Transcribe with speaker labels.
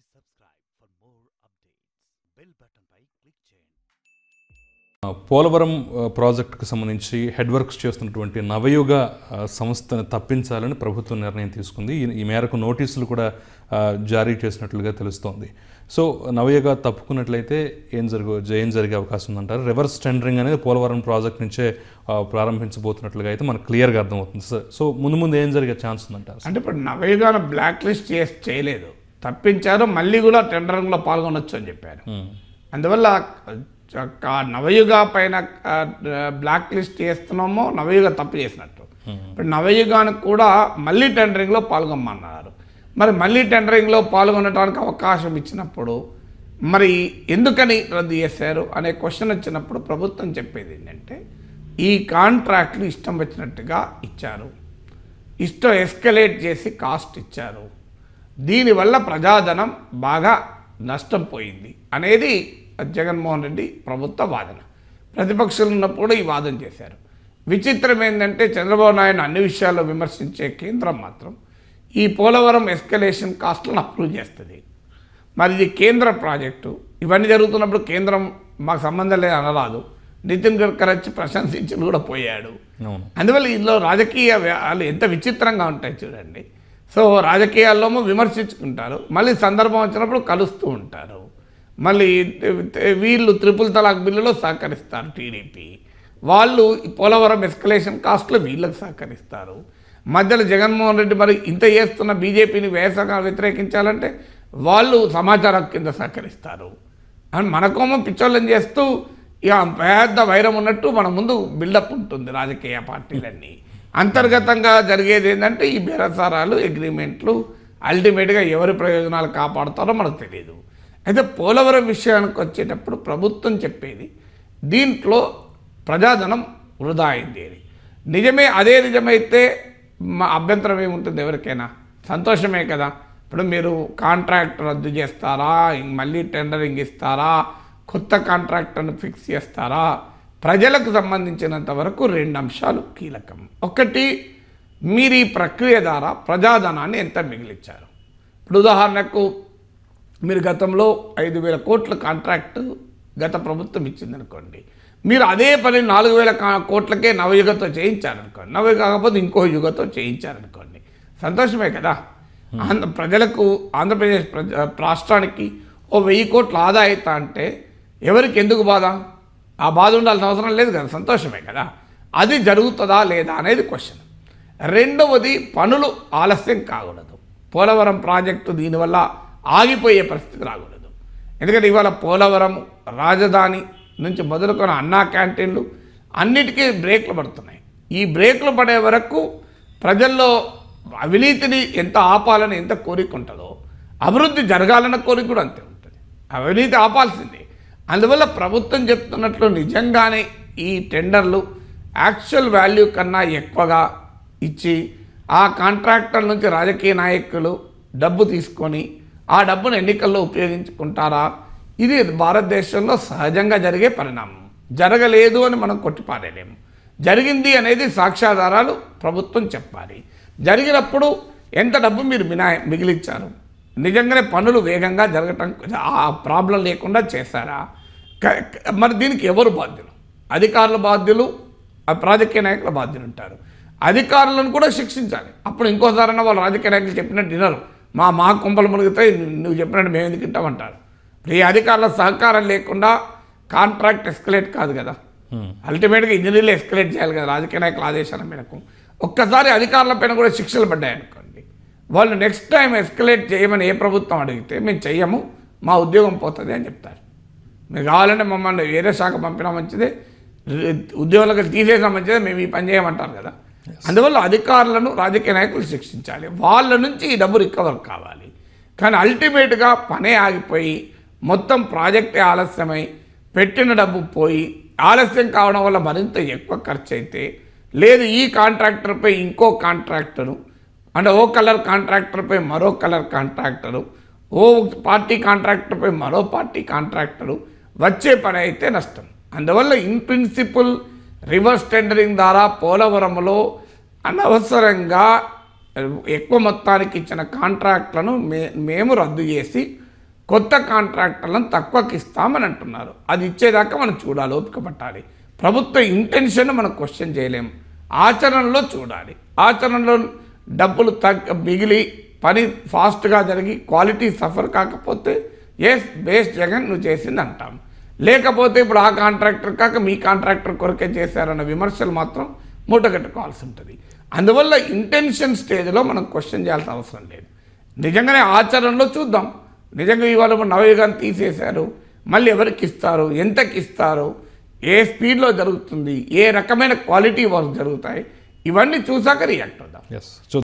Speaker 1: subscribe for more updates. Bell button pi click చేయండి
Speaker 2: ఆ, పోలవరం ఆ, ప్రాజెక్టుకు సంబంధించి హెడ్ వర్క్స్ చేస్తున్నటువంటి నవయుగ ఆ, సంస్థను తప్పించాలని ప్రభుత్వం నిర్ణయం తీసుకుంది ఈ- ఈ మేరకు నోటీసులు కూడా ఆ, జారీ చేసినట్లుగా తెలుస్తోంది సో నవయుగ తప్పుకున్నట్లయితే ఏం జరుగు ఏం జరిగే అవకాశం ఉందంటారు రివర్స్ టెండరింగ్ అనేది పోలవరం ప్రాజెక్ట్ నుంచే ఆ, ప్రారంభించబోతున్నట్లుగా అయితే మనకు క్లియర్గా అర్థమవుతుంది సో- సో ముందు ముందు ఏం జరిగే ఛాన్స్ ఉందంటారు
Speaker 3: అంటే ఇప్పుడు నవయుగాన బ్లాక్ లిస్ట్ చేసి చేయలేదు తప్పించారు మళ్ళీ కూడా టెండరింగ్లో పాల్గొనొచ్చు అని చెప్పారు అందువల్ల ఆ నవయుగ పైన ఆ, బ్లాక్ లిస్ట్ చేస్తున్నామో నవయుగ తప్పు చేసినట్టు ఇప్పుడు నవయుగానికి కూడా మళ్ళీ టెండరింగ్లో పాల్గొమ్మన్నారు మరి మళ్ళీ టెండరింగ్లో పాల్గొనడానికి అవకాశం ఇచ్చినప్పుడు మరి ఎందుకని రద్దు చేశారు అనే క్వశ్చన్ వచ్చినప్పుడు ప్రభుత్వం చెప్పేది ఏంటంటే ఈ కాంట్రాక్ట్లు ఇష్టం వచ్చినట్టుగా ఇచ్చారు ఇష్టం ఎస్కలేట్ చేసి కాస్ట్ ఇచ్చారు దీనివల్ల ప్రజాధనం బాగా నష్టం పోయింది అనేది జగన్మోహన్ రెడ్డి ప్రభుత్వ వాదన ప్రతిపక్షాలు ఉన్నప్పుడు కూడా ఈ వాదన చేశారు విచిత్రం ఏంటంటే చంద్రబాబు నాయుడు అన్ని విషయాల్లో విమర్శించే కేంద్రం మాత్రం ఈ పోలవరం ఎస్కలేషన్ కాస్ట్లను అప్రూవ్ చేస్తుంది మరి ఇది కేంద్ర ప్రాజెక్టు ఇవన్నీ జరుగుతున్నప్పుడు కేంద్రం మాకు సంబంధం లేదు అనరాదు నితిన్ గడ్కరీ వచ్చి ప్రశంసించి కూడా పోయాడు
Speaker 2: అవును
Speaker 3: అందువల్ల ఇందులో రాజకీయ వ్యాలు ఎంత విచిత్రంగా ఉంటాయి చూడండి సో రాజకీయాల్లో విమర్శించుకుంటారు మళ్ళీ సందర్భం వచ్చినప్పుడు కలుస్తూ ఉంటారు మళ్ళీ వీళ్ళు త్రిపుల్ తలాక్ బిల్లులో సహకరిస్తారు టీడీపీ వాళ్ళు ఈ పోలవరం ఎస్కలేషన్ కాస్ట్లో వీళ్ళకి సహకరిస్తారు మధ్యలో జగన్మోహన్ రెడ్డి మరి ఇంత చేస్తున్న బీజేపీని వేసగా వ్యతిరేకించాలంటే వాళ్ళు సమాచార హక్కు కింద సహకరిస్తారు అని మనకోమో పిచ్చోళ్ళని చేస్తూ ఇక పెద్ద వైరం ఉన్నట్టు మన ముందు బిల్డప్ ఉంటుంది రాజకీయ పార్టీలన్నీ అంతర్గతంగా జరిగేది ఏంటంటే ఈ బేరసారాలు అగ్రిమెంట్లు అల్టిమేట్గా ఎవరి ప్రయోజనాలు కాపాడుతారో మనకు తెలియదు అయితే పోలవరం విషయానికి వచ్చేటప్పుడు ప్రభుత్వం చెప్పేది దీంట్లో ప్రజాధనం వృధా అయింది అని నిజమే అదే నిజమైతే మా అభ్యంతరం ఏముంటుంది ఎవరికైనా సంతోషమే కదా ఇప్పుడు మీరు కాంట్రాక్ట్ రద్దు చేస్తారా ఇంక మళ్ళీ టెండరింగ్ ఇస్తారా కొత్త కాంట్రాక్టర్ను ఫిక్స్ చేస్తారా ప్రజలకు సంబంధించినంత వరకు రెండు అంశాలు కీలకం ఒకటి మీరు ఈ ప్రక్రియ ద్వారా ప్రజాధనాన్ని ఎంత మిగిలిచ్చారు ఇప్పుడు ఉదాహరణకు మీరు గతంలో ఐదు వేల కోట్ల కాంట్రాక్ట్ గత ప్రభుత్వం ఇచ్చిందనుకోండి మీరు అదే పని నాలుగు వేల కా- కోట్లకే నవయుగతో చేయించారనుకోండి నవయుగ కాకపోతే ఇంకో యుగతో చేయించారనుకోండి సంతోషమే కదా ఆంధ్ర ప్రజలకు ఆంధ్రప్రదేశ్ ప్రజ రాష్ట్రానికి ఓ వెయ్యి కోట్ల ఆదాయత అంటే ఎవరికి ఎందుకు బాధ ఆ బాధ ఉండాల్సిన అవసరం లేదు కదా సంతోషమే కదా అది జరుగుతుందా లేదా అనేది క్వశ్చన్ రెండవది పనులు ఆలస్యం కాకూడదు పోలవరం ప్రాజెక్టు దీనివల్ల ఆగిపోయే పరిస్థితి రాకూడదు ఎందుకంటే ఇవాళ పోలవరం రాజధాని నుంచి మొదలుకొని అన్నా క్యాంటీన్లు అన్నిటికీ బ్రేక్లు పడుతున్నాయి ఈ బ్రేక్లు పడే వరకు ప్రజల్లో అవినీతిని ఎంత ఆపాలని ఎంత కోరిక ఉంటుందో అభివృద్ధి జరగాలన్న కోరిక కూడా అంతే ఉంటుంది అవినీతి ఆపాల్సిందే అందువల్ల ప్రభుత్వం చెప్తున్నట్లు నిజంగానే ఈ టెండర్లు యాక్చువల్ వాల్యూ కన్నా ఎక్కువగా ఇచ్చి ఆ కాంట్రాక్టర్ నుంచి రాజకీయ నాయకులు డబ్బు తీసుకొని ఆ డబ్బును ఎన్నికల్లో ఉపయోగించుకుంటారా ఇది భారతదేశంలో సహజంగా జరిగే పరిణామం జరగలేదు అని మనం కొట్టిపారేలేము జరిగింది అనేది సాక్ష్యాధారాలు ప్రభుత్వం చెప్పాలి జరిగినప్పుడు ఎంత డబ్బు మీరు మినా మిగిలిచ్చారు నిజంగానే పనులు వేగంగా జరగటం ఆ ప్రాబ్లం లేకుండా చేశారా క- క- మరి దీనికి ఎవరు బాధ్యులు అధికారుల బాధ్యులు ఆ రాజకీయ నాయకుల బాధ్యులు ఉంటారు అధికారులను కూడా శిక్షించాలి అప్పుడు ఇంకోసారైనా వాళ్ళు రాజకీయ నాయకులు చెప్పినట్టు వినరు మా మా కుంపలు మునిగితాయి నువ్వు చెప్పినట్టు మేము ఎందుకు తింటామంటారు ఇప్పుడు ఈ అధికారుల సహకారం లేకుండా కాంట్రాక్ట్ ఎస్కలేట్ కాదు కదా అల్టిమేట్గా ఇంజనీర్లు ఎస్కలేట్ చేయాలి కదా రాజకీయ నాయకుల ఆదేశాల మేరకు ఒక్కసారి అధికారుల పైన కూడా శిక్షలు పడ్డాయనుకోండి వాళ్ళు నెక్స్ట్ టైం ఎస్కలేట్ చేయమని ఏ ప్రభుత్వం అడిగితే మేము చెయ్యము మా ఉద్యోగం పోతుంది అని చెప్తారు మీకు కావాలంటే మమ్మల్ని వేరే శాఖ పంపినా మంచిదే రి- ఉద్యోగులకు తీసేసినా మంచిదే మేము ఈ పని చేయమంటారు కదా అందువల్ల అధికారులను రాజకీయ నాయకులు శిక్షించాలి వాళ్ళ నుంచి ఈ డబ్బు రికవర్ కావాలి కానీ అల్టిమేట్గా పనే ఆగిపోయి మొత్తం ప్రాజెక్టే ఆలస్యమై పెట్టిన డబ్బు పోయి ఆలస్యం కావడం వల్ల మరింత ఎక్కువ ఖర్చు అయితే లేదు ఈ కాంట్రాక్టర్పై ఇంకో కాంట్రాక్టరు అంటే ఓ కలర్ కాంట్రాక్టర్పై మరో కలర్ కాంట్రాక్టరు ఓ పార్టీ కాంట్రాక్టర్పై మరో పార్టీ కాంట్రాక్టరు వచ్చే పని అయితే నష్టం అందువల్ల ఇన్ ప్రిన్సిపల్ రివర్స్ టెండరింగ్ ద్వారా పోలవరంలో అనవసరంగా ఎక్కువ మొత్తానికి ఇచ్చిన కాంట్రాక్ట్లను మే మేము రద్దు చేసి కొత్త కాంట్రాక్టర్లను తక్కువకి ఇస్తామని అంటున్నారు అది ఇచ్చేదాకా మనం చూడాలి ఓపిక పట్టాలి ప్రభుత్వ ఇంటెన్షన్ మనం క్వశ్చన్ చేయలేం ఆచరణలో చూడాలి ఆచరణలో డబ్బులు తగ్గ మిగిలి పని ఫాస్ట్గా జరిగి క్వాలిటీ సఫర్ కాకపోతే ఎస్ బేస్ జగన్ నువ్వు చేసింది అంటాం లేకపోతే ఇప్పుడు ఆ కాంట్రాక్టర్ కాక మీ కాంట్రాక్టర్ కొరకే చేశారన్న విమర్శలు మాత్రం మూటగట్టుకోవాల్సి ఉంటుంది అందువల్ల ఇంటెన్షన్ స్టేజ్లో మనం క్వశ్చన్ చేయాల్సిన అవసరం లేదు నిజంగానే ఆచరణలో చూద్దాం నిజంగా ఇవాళ ఇప్పుడు నవయుగాన్ని తీసేశారు మళ్ళీ ఎవరికి ఇస్తారు ఎంతకి ఇస్తారు ఏ స్పీడ్లో జరుగుతుంది ఏ రకమైన క్వాలిటీ వర్క్ జరుగుతాయి ఇవన్నీ చూసాక రియాక్ట్ అవుదాం
Speaker 2: ఎస్